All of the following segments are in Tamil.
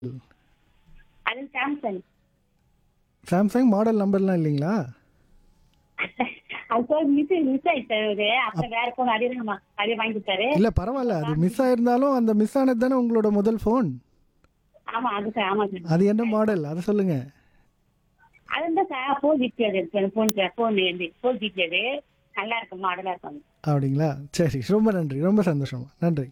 அது சாம்சங் சாம்சங் மாடல் நம்பர்லாம் இல்லைங்களா அது போய் மிஸ் மிஸ் ஆயிட்டாரு அப்புறம் வேற போன் அதே தான் அதே வாங்கி கொடுத்தாரு இல்ல பரவாயில்ல அது மிஸ் ஆயிருந்தாலும் அந்த மிஸ் ஆனது தானே உங்களோட முதல் ஃபோன் ஆமா அது சார் ஆமா சார் அது என்ன மாடல் அதை சொல்லுங்க அது வந்து சார் ஃபோர் ஜிபி அது இருக்கு phone sir phone four GB அது நல்லா இருக்கும் மாடலா இருக்கும் அப்படிங்களா சரி ரொம்ப நன்றி ரொம்ப சந்தோஷம் நன்றி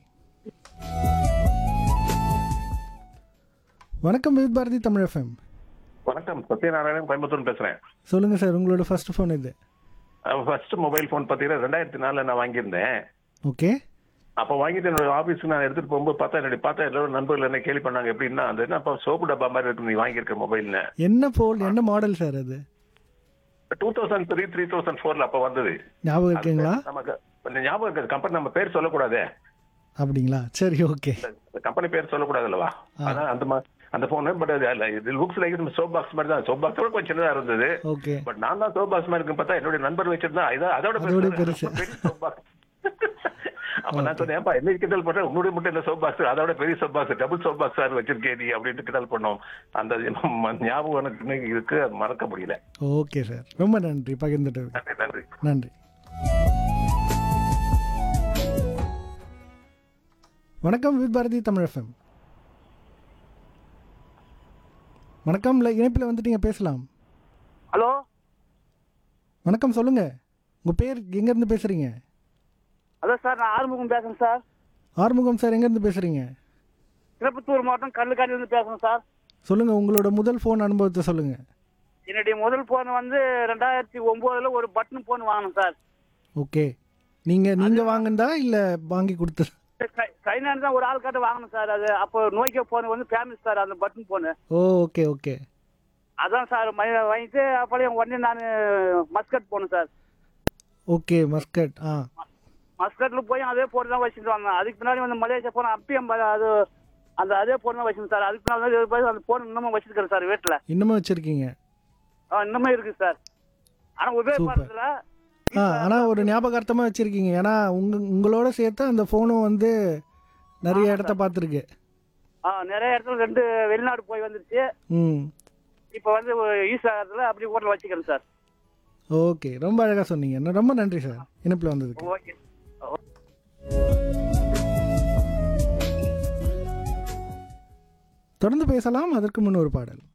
வணக்கம் வித் பாரதி தமிழ் எஃப்எம் வணக்கம் சத்யநாராயணன் கோயம்புத்தூர் பேசுறேன் சொல்லுங்க சார் உங்களோட ஃபர்ஸ்ட் ஃபோன் இது ஃபர்ஸ்ட் மொபைல் ஃபோன் பார்த்தீங்கன்னா ரெண்டாயிரத்தி நாலுல நான் வாங்கியிருந்தேன் ஓகே அப்போ வாங்கிட்டு என்னோட ஆஃபீஸ்க்கு நான் எடுத்துட்டு போகும்போது பார்த்தா என்னுடைய பார்த்தா எல்லாரும் நண்பர்கள் என்ன கேள்வி பண்ணாங்க எப்படின்னா அது என்ன அப்போ சோப்பு டப்பா மாதிரி இருக்கு நீ வாங்கியிருக்க மொபைல்னு என்ன ஃபோன் என்ன மாடல் சார் அது two thousand three three thousand ஃபோர்ல அப்போ வந்தது ஞாபகம் இருக்குங்களா நமக்கு கொஞ்சம் ஞாபகம் இருக்குது கம்பெனி நம்ம பேர் சொல்லக்கூடாதே அப்படிங்களா சரி ஓகே இந்த கம்பெனி பேர் சொல்லக்கூடாது அல்லவா அதான் அந்த மா- அந்த ஃபோனு பட் அது இது லுக்ஸ் லைக் சோப் பாக்ஸ் மாதிரி தான் சோப் பாக்ஸோட கொஞ்சம் சின்னதா இருந்தது ஓகே பட் நான் தான் சோப் பாக்ஸ் மாதிரி இருக்குன்னு பார்த்தா என்னுடைய நண்பர் வச்சிருந்தா இதான் அதோட அதோட பெருசு. பெருசு. பெரிய soap box. அப்ப நான் சொன்னேன் ஏன்பா என்ன கிண்டல் பண்ற உன்னுடைய மட்டும் இந்த சோப் பாக்ஸ் அதோட பெரிய soap box double soap box sir வச்சிருக்கே நீ அப்படின்ட்டு கிண்டல் பண்ணோம் அந்த ம- ஞாபகம் எனக்கு இன்னைக்கு இருக்கு அது மறக்க முடியல ஓகே சார் ரொம்ப நன்றி பகிர்ந்துட்டு நன்றி நன்றி நன்றி வணக்கம் வித் பாரதி தமிழ் எஃப்எம் வணக்கம் இல்லை இணைப்பில் வந்துட்டீங்க பேசலாம் ஹலோ வணக்கம் சொல்லுங்க உங்க பேர் எங்கேருந்து பேசுறீங்க ஹலோ சார் நான் ஆறுமுகம் பேசுறேன் சார் ஆறுமுகம் சார் எங்கேருந்து பேசுறீங்க திருப்பத்தூர் மாவட்டம் கல்லுக்காட்டிலிருந்து பேசுறேன் சார் சொல்லுங்க உங்களோட முதல் ஃபோன் அனுபவத்தை சொல்லுங்க என்னுடைய முதல் ஃபோன் வந்து ரெண்டாயிரத்தி ஒம்போதுல ஒரு பட்டன் ஃபோன் வாங்கினேன் சார் ஓகே நீங்க நீங்க வாங்குனதா இல்ல வாங்கி கொடுத்தது சைனான்னு தான் ஒரு ஆள் கிட்ட வாங்கினேன் சார் அது அப்போ நோக்கியா ஃபோன் வந்து ஃபேமஸ் சார் அந்த button phone oh okay okay அதான் சார் மை வாங்கிட்டு அப்படியே உடனே நான் மஸ்கட் போனேன் சார் ஓகே மஸ்கட் ஆ மஸ்கட்ல போய் அதே ஃபோன் தான் வச்சுட்டு வந்தேன் அதுக்கு பின்னாடி வந்து மலேசியா போன அப்பயும் ப- அது அந்த அதே ஃபோன் தான் வச்சிருந்தேன் சார் அதுக்கு பின்னாடி வந்து போய் அந்த ஃபோன் இன்னமும் வச்சிருக்கேன் சார் வீட்டில் இன்னமும் வச்சிருக்கீங்க இன்னுமே இருக்கு சார் ஆனால் உபயோகப்படுறதுல ஆ ஆனால் ஒரு ஞாபகார்த்தமாக வச்சுருக்கீங்க ஏன்னா உங்க உங்களோட சேர்த்து அந்த ஃபோனும் வந்து நிறைய இடத்த பார்த்துருக்கு ஆ நிறைய இடத்துல ரெண்டு வெளிநாடு போய் வந்துருச்சு ம் இப்போ வந்து ஈஸாகிறதுல அப்படி ஹோட்டல் வச்சுக்கிறேன் சார் ஓகே ரொம்ப அழகாக சொன்னீங்க ந- ரொம்ப நன்றி சார் இணைப்பில் வந்ததுக்கு ஓகே தொடர்ந்து பேசலாம் அதற்கு முன் ஒரு பாடல்